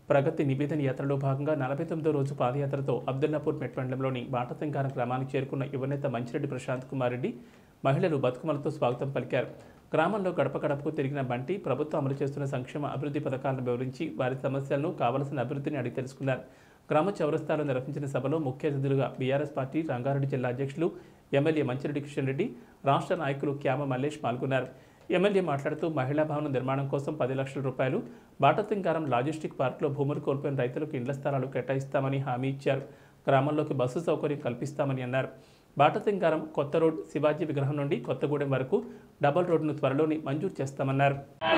ప్రగతి నివేదన యాత్రలో భాగంగా నలభై తొమ్మిదో రోజు పాదయాత్రతో అబ్దుల్లాపూర్ మెట్ మండలంలోని బాటసింగారం గ్రామానికి చేరుకున్న యువనేత మంచిరెడ్డి ప్రశాంత్ కుమార్ రెడ్డి మహిళలు బతుకమ్మలతో స్వాగతం పలికారు గ్రామంలో గడప గడపకు తిరిగిన బంటి ప్రభుత్వం అమలు చేస్తున్న సంక్షేమ అభివృద్ధి పథకాలను వివరించి వారి సమస్యలను కావలసిన అభివృద్ధిని అడిగి తెలుసుకున్నారు గ్రామ చౌరస్తాలో నిర్వహించిన సభలో ముఖ్య అతిథులుగా బీఆర్ఎస్ పార్టీ రంగారెడ్డి జిల్లా అధ్యక్షులు ఎమ్మెల్యే మంచిరెడ్డి కిషన్ రెడ్డి రాష్ట్ర నాయకులు క్యామ మల్లేష్ పాల్గొన్నారు ఎమ్మెల్యే మాట్లాడుతూ మహిళా భవన నిర్మాణం కోసం పది లక్షల రూపాయలు బాటసింగారం లాజిస్టిక్ పార్క్లో భూములు కోల్పోయిన రైతులకు ఇండ్ల స్థలాలు కేటాయిస్తామని హామీ ఇచ్చారు గ్రామంలోకి బస్సు సౌకర్యం కల్పిస్తామని అన్నారు బాటసింగారం కొత్త రోడ్ శివాజీ విగ్రహం నుండి కొత్తగూడెం వరకు డబుల్ రోడ్డును త్వరలోని మంజూరు చేస్తామన్నారు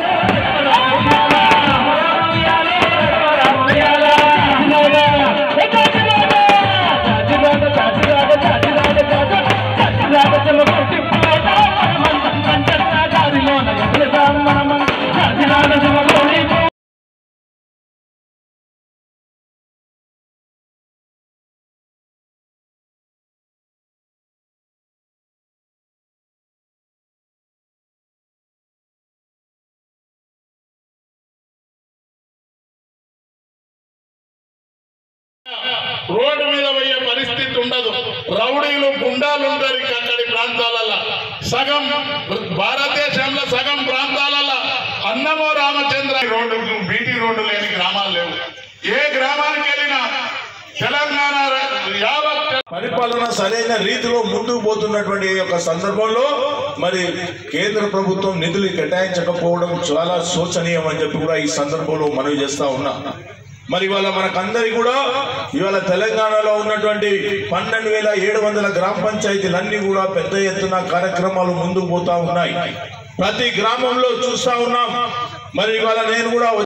రోడ్డు మీద పోయే పరిస్థితి ఉండదు రౌడీలు గుండాలు ఉంటారు ఇక అక్కడి ప్రాంతాలలో సగం భారతదేశంలో సగం ప్రాంతాలలో అన్నమో రామచంద్ర రోడ్డు బీటీ రోడ్డు లేని గ్రామాలు లేవు ఏ గ్రామానికి వెళ్ళినా తెలంగాణ యావత్ పరిపాలన సరైన రీతిలో ముందుకు పోతున్నటువంటి ఈ యొక్క సందర్భంలో మరి కేంద్ర ప్రభుత్వం నిధులు కేటాయించకపోవడం చాలా శోచనీయం అని చెప్పి కూడా ఈ సందర్భంలో మనవి చేస్తా ఉన్నా మరి ఇవాళ మనకందరికి కూడా ఇవాళ తెలంగాణలో ఉన్నటువంటి పన్నెండు వేల ఏడు వందల గ్రామ పంచాయతీలన్నీ కూడా పెద్ద ఎత్తున కార్యక్రమాలు ముందుకు పోతా ఉన్నాయి ప్రతి గ్రామంలో చూస్తా ఉన్నాం మరి ఇవాళ నేను కూడా